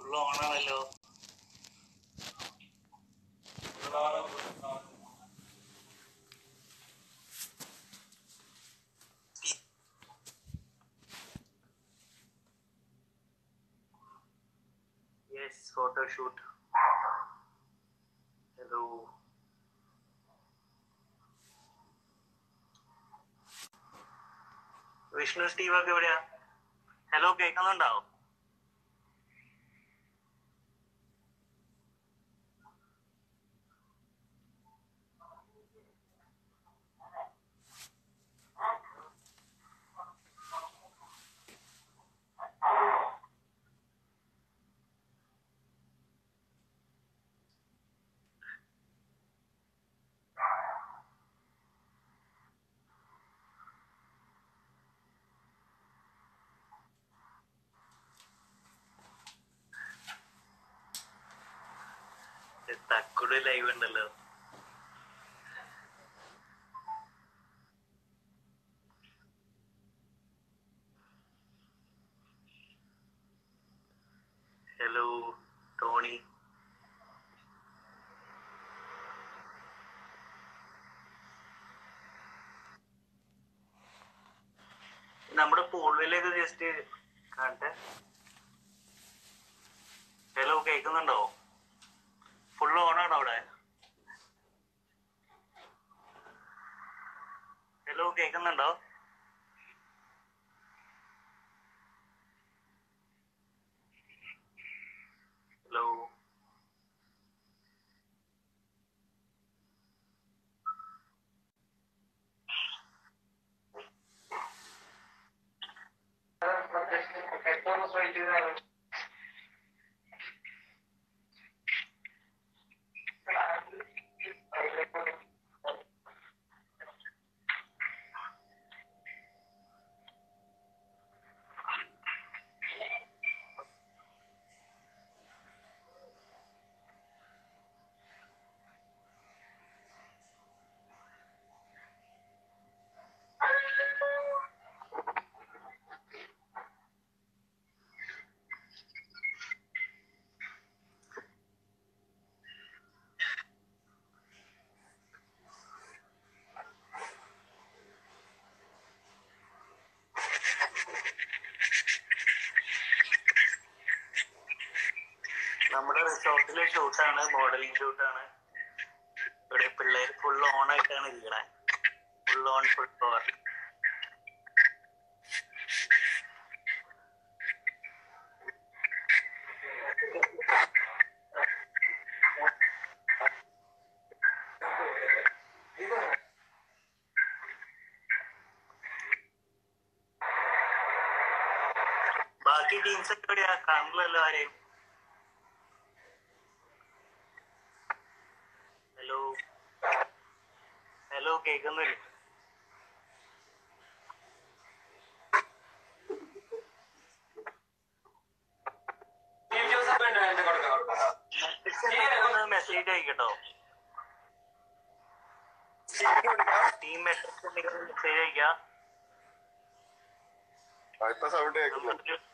Full ഓണാണല്ലോ yes photoshoot hello Vishnu Steve ഒക്കെ എവിടെയാ ഹലോ കേൾക്കുന്നുണ്ടോ തക്കുട് ലൈവ് ഉണ്ടല്ലോ ഹലോ ടോണി നമ്മുടെ പൂൾവിലേക്ക് ജസ്റ്റ് കാണട്ടെ ഹലോ കേൾക്കുന്നുണ്ടോ ഫുൾ ഓണാണോ അവിടെ ഹലോ കേൾക്കുന്നുണ്ടോ ഹലോ നമ്മുടെ റിസോർട്ടിലെ ഷൂട്ടാണ് മോഡലിംഗ് ഷൂട്ടാണ് ഇവിടെ പിള്ളേർ ഫുൾ ഓൺ ആയിട്ടാണ് ഇരിക്കണേ ഫുൾ ഓൺ ഫുൾ പവർ ബാക്കി ടീംസ് ഒക്കെ എവിടെയാ കാണില്ലല്ലോ ആരെയും ഹലോ ഹലോ കേൾക്കുന്നില്ല മെസ്സേജ് അയക്കട്ടോ ടീം മെസ്സേജ് മെസ്സേജ് അയക്കാം ഇപ്പൊ സൗണ്ട് കേൾക്കുന്നു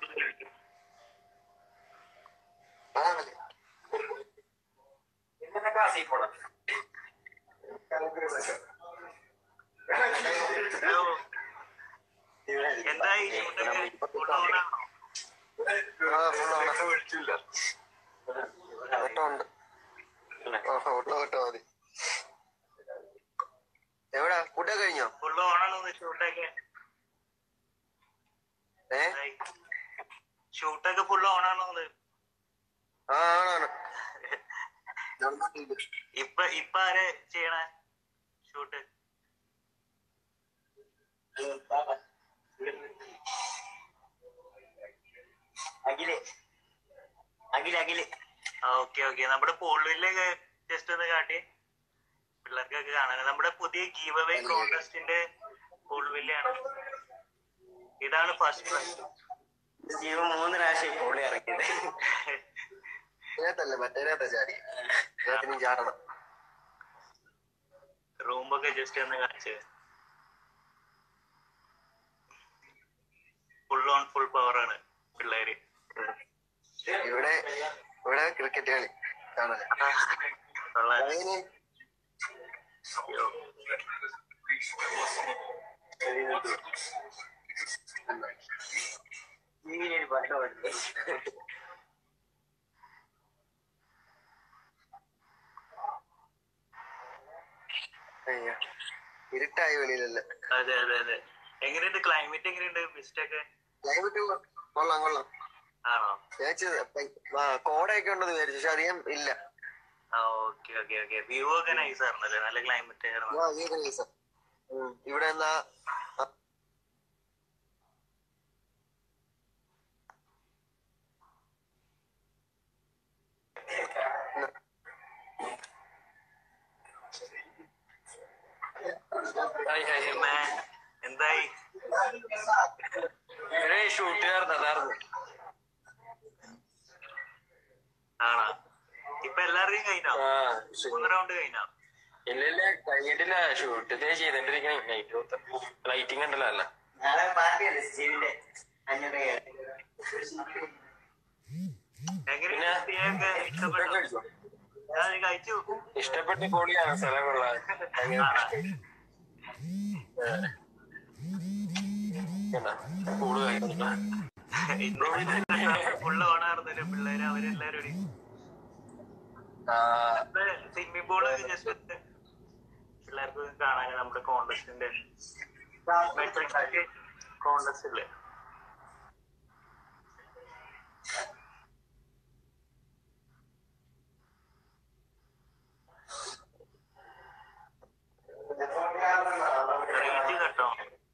ഹലോ എന്തായി ഷൂട്ടൊക്കെ ഫുൾ ഓണാണോ ആ ഫുള്ളാണ് വിളിച്ചില്ല ഫോട്ടോ ഉണ്ട് ആ ഫോട്ടോ കിട്ടാ മതി എവിടാ ഫുഡൊക്കെ കഴിഞ്ഞോ ഫുൾ ഓണാണോ ഷൂട്ടൊക്കെ ഏ ഷൂട്ടൊക്കെ ഫുൾ ഓണാണോ ആ ആണാണ് ഇപ്പൊ ഇപ്പൊ ആരെ ചെയ്യണേ shoot Akhil Akhil Akhil okay okay നമ്മുടെ പോളിലേക്ക് ജസ്റ്റ് ഒന്ന് കാട്ടി പിള്ളേർക്കൊക്കെ കാണാൻ നമ്മുടെ പുതിയ ഗീവ് അവേ കോൺടെസ്റ്റിന്റെ പോൾവില്ലാണ് ഇതാണ് ഫസ്റ്റ് പ്രൈസ് ജീവൻ മൂന്ന് പ്രാവശ്യം പോളി ഇറക്കിയത് ഇതിനകത്തല്ല മറ്റേനകത്താ ചാടി ഇതിനകത്തിന് ചാടണം റൂമൊക്കെ ജസ്റ്റ് ഒന്ന് കാണിച്ച് ഫുൾ ഓൺ ഫുൾ പവർ ആണ് പിള്ളേര് ഇവിടെ ക്രിക്കറ്റ് കളി കാണാൻ കൊള്ളാം. അതിന് അയ്യോ. ഇങ്ങനെ പാട്ട് പാടുന്നു അയ്യോ ഇരുട്ടായി വെളിയിലല്ല അതെ അതെ അതെ എങ്ങനെയുണ്ട് ക്ലൈമറ്റ് എങ്ങനെയുണ്ട് മിസ്റ്റൊക്കെ ക്ലൈമറ്റ് കൊള്ളാം കൊള്ളാം ആണോ ഞാൻ വിചാരിച്ചത് ആ കോടയൊക്കെ ഉണ്ടെന്ന് വിചാരിച്ചു പക്ഷെ അറിയാൻ ഇല്ല ആ ഓക്കെ ഓക്കെ ഓക്കെ വ്യൂ ഒക്കെ നൈസ് ആയിരുന്നല്ലേ നല്ല ക്ലൈമറ്റ് ആയിരുന്നു ആ, ഈ ഒരു ദിവസം. ഉം. ഇവിടെ എന്നാ ഹായ് ഹായ് Man, എന്തായി ഇവരെ ഷൂട്ടുകാർന്ന് അതാർന്ന് ആണോ ഇപ്പൊ എല്ലാവരുടെയും കഴിഞ്ഞോ ആ മൂന്ന് റൗണ്ട് കഴിഞ്ഞോ ഇല്ല ഇല്ല കഴിഞ്ഞിട്ടില്ല ഷൂട്ട് ഇതേ ചെയ്തോണ്ടിരിക്കണേ നൈറ്റ് മൊത്തം ലൈറ്റിംഗ് ഉണ്ടല്ലോ അല്ല നാളെ പാർട്ടിയല്ലേ സ്റ്റീവിന്റെ അഞ്ഞൂറ് എങ്ങനെയുണ്ട് തീയൊക്കെ ഇഷ്ടപ്പെട്ടോ ഞാൻ കഴിച്ചു ഇഷ്ടപ്പെട്ട കോളിയാണ് സ്ഥലം കൊള്ളാൻ ആണോ? കൂടുതൽ ഫുള്ള് ഓണായിരുന്നല്ലോ പിള്ളേര് അവരെല്ലാരും കൂടി സ്വിമ്മിംഗ് പൂള് ജസ്റ്റ് പിള്ളേർക്ക് കാണാൻ നമ്മുടെ കോൺടസ്റ്റിന്റെ കോൺടസ്റ്റ് ഇല്ലേ റേഞ്ച് കട്ടോ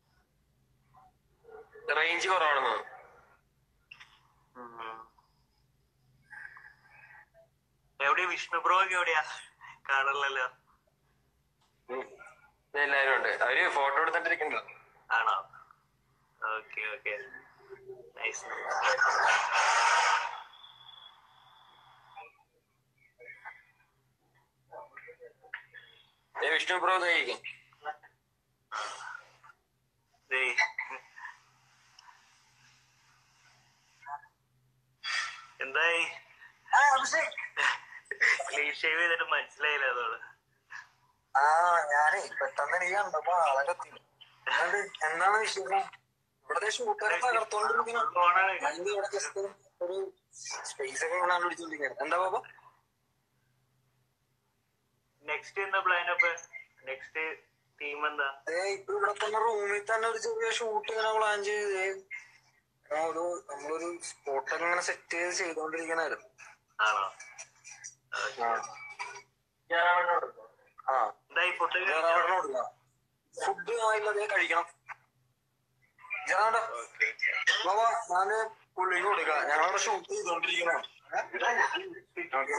റേഞ്ച് കുറവാണെന്ന് എവിടെയാ വിഷ്ണു ബ്രോ ഒക്കെ എവിടെയാ കാണാറില്ലല്ലോ എല്ലാരും ഉണ്ട് അവര് ഫോട്ടോ എടുത്തോണ്ടിരിക്കണ്ടോ ആണോ ഓക്കെ ഓക്കെ നൈസ് ഏ വിഷ്ണു ബ്രോ കഴിക്കും എന്തായി ക്ലീൻ ഷേവ് ചെയ്തിട്ട് മനസ്സിലായില്ല അതോട് ആ ഞാനേ പെട്ടെന്ന് എനിക്ക് കണ്ടപ്പോ ആളെ കത്തി അതുകൊണ്ട് എന്താണ് വിഷയം ഇവിടുത്തെ ഷൂട്ടറെ തകർത്തോണ്ടിരിക്കുന്നു അതിന്റെ ഇവിടെ ജസ്റ്റ് ഒരു സ്പേസ് ഒക്കെ ഇങ്ങനെ പിടിച്ചോണ്ടിരിക്കുകയാണ് എന്താ പാപ്പ നെക്സ്റ്റ് എന്താ പ്ലാൻ അപ്പൊ നെക്സ്റ്റ് ടീം എന്താ ഏ ഇപ്പൊ ഇവിടെ തന്നെ റൂമിൽ തന്നെ ഒരു ചെറിയ ഷൂട്ട് ഇങ്ങനെ പ്ലാൻ ചെയ്ത് ആ ഒരു നമ്മളൊരു സ്പോട്ടൊക്കെ ഇങ്ങനെ സെറ്റ് ചെയ്ത് ചെയ്തോണ്ടിരിക്കണായിരുന്നു ആണോ ആ എന്തായി ഫുഡ് ജറാവറിന് കൊടുക്കാം ഫുഡ് ആയില്ലതേ കഴിക്കണം ജറാണ്ട ബാബാ ഞാന് പുള്ളിക്ക് കൊടുക്കാം ഞങ്ങളവിടെ ഷൂട്ട് ചെയ്തോണ്ടിരിക്കണം ഓക്കെ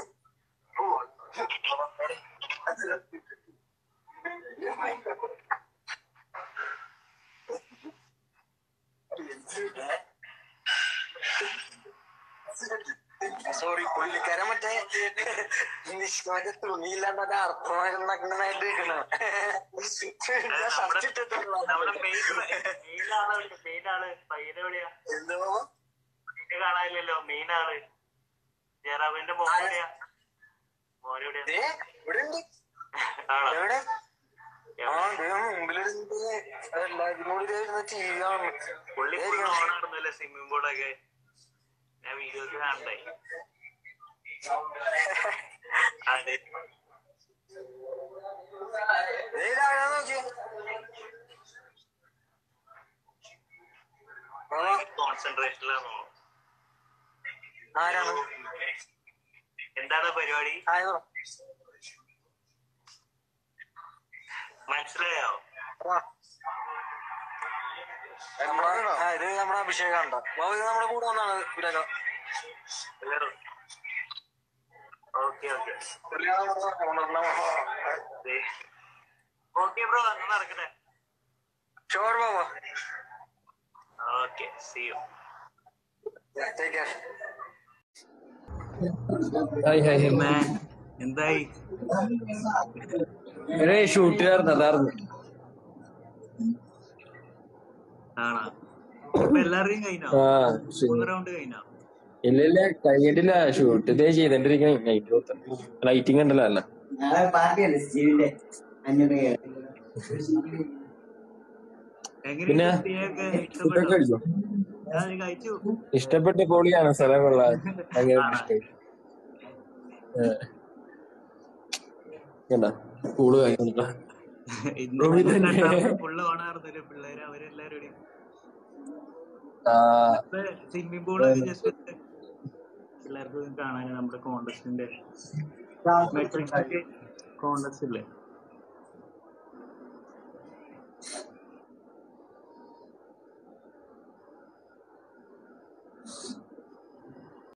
സോറി പുള്ളിക്കാരൻ മറ്റേ നിഷ് മറ്റേ തുണിയില്ലാണ്ട് അർത്ഥമായിട്ട് ഇരിക്കണം ഷർട്ട് നമ്മുടെ ഇട്ടിട്ടുള്ള മെയിൻ മെയിൻ ആള് മെയിൻ ആള് പയ്യനെ എവിടെയാ എന്താ ബാബാ പയ്യനെ കാണാനില്ലല്ലോ മെയിൻ ആള് ജയറാമിന്റെ മോൻ എവിടെയാ മോൻ എവിടെയാ ദേ, ഇവിടെ ഉണ്ട് ആണോ എവിടെ ആ ദേ മുമ്പിലിരുന്ന് എല്ലാവരും കൂടി ദേ ഇരുന്ന് ടി വി കാണുന്നു പുള്ളി ഫുൾ ഓണായിരുന്നല്ലേ സ്വിമ്മിംഗ് പൂളൊക്കെ ഞാൻ വീഡിയോസ് കാണണ്ടായി അതെ ദേ ഇതാരാ നോക്കിയേ ബാബാ കോൺസെൻട്രേഷനിലാണോ ആരാണ് എന്താണ് പരിപാടി ഹായ് പറ മനസ്സിലായോ ആ. നമ്മളെ ആ, ഇത് നമ്മുടെ അഭിഷേകാണ് ബാബു ഇത് നമ്മുടെ കൂടെ വന്നാണ് ഇവരൊക്കെ ഓക്കെ ഓക്കെ ഓക്കെ ബ്രോ എന്നാ നടക്കട്ടെ ഷോർ ബാബ okay see you take care hi hi man എന്തായി ഇവരെ ഷൂട്ടുകാർന്ന് അതാർന്ന് ആണോ ഇപ്പൊ എല്ലാവരുടെയും കഴിഞ്ഞോ ആ മൂന്ന് റൗണ്ട് കഴിഞ്ഞോ ഇല്ല ഇല്ല കഴിഞ്ഞിട്ടില്ല ഷൂട്ട് ഇതേ ചെയ്തോണ്ടിരിക്കണേ നൈറ്റ് മൊത്തം ലൈറ്റിംഗ് ഉണ്ടല്ലോ അല്ല നാളെ പാർട്ടിയല്ലേ സ്റ്റീവിന്റെ അഞ്ഞൂറ് പിന്നെ എങ്ങനെയുണ്ട് ഫുഡൊക്കെ കഴിച്ചോ ഞാൻ കഴിച്ചു ഇഷ്ടപ്പെട്ട പൊളിയാണ് സ്ഥലം കൊള്ളാൻ ഭയങ്കര ഇഷ്ടമായി കണ്ട കൂള് കഴിഞ്ഞ റൂമിൽ തന്നെ. ഫുള്ള് ഓണാർന്നില്ല പിള്ളേര് അവരെല്ലാരും കൂടി ആ സ്വിമ്മിംഗ് പൂളൊക്കെ ജസ്റ്റ് പിള്ളേർക്ക് കാണാൻ നമ്മുടെ കോൺടസ്റ്റിന്റെ മെട്രിക്സ് കോൺടസ്റ്റ് ഇല്ലേ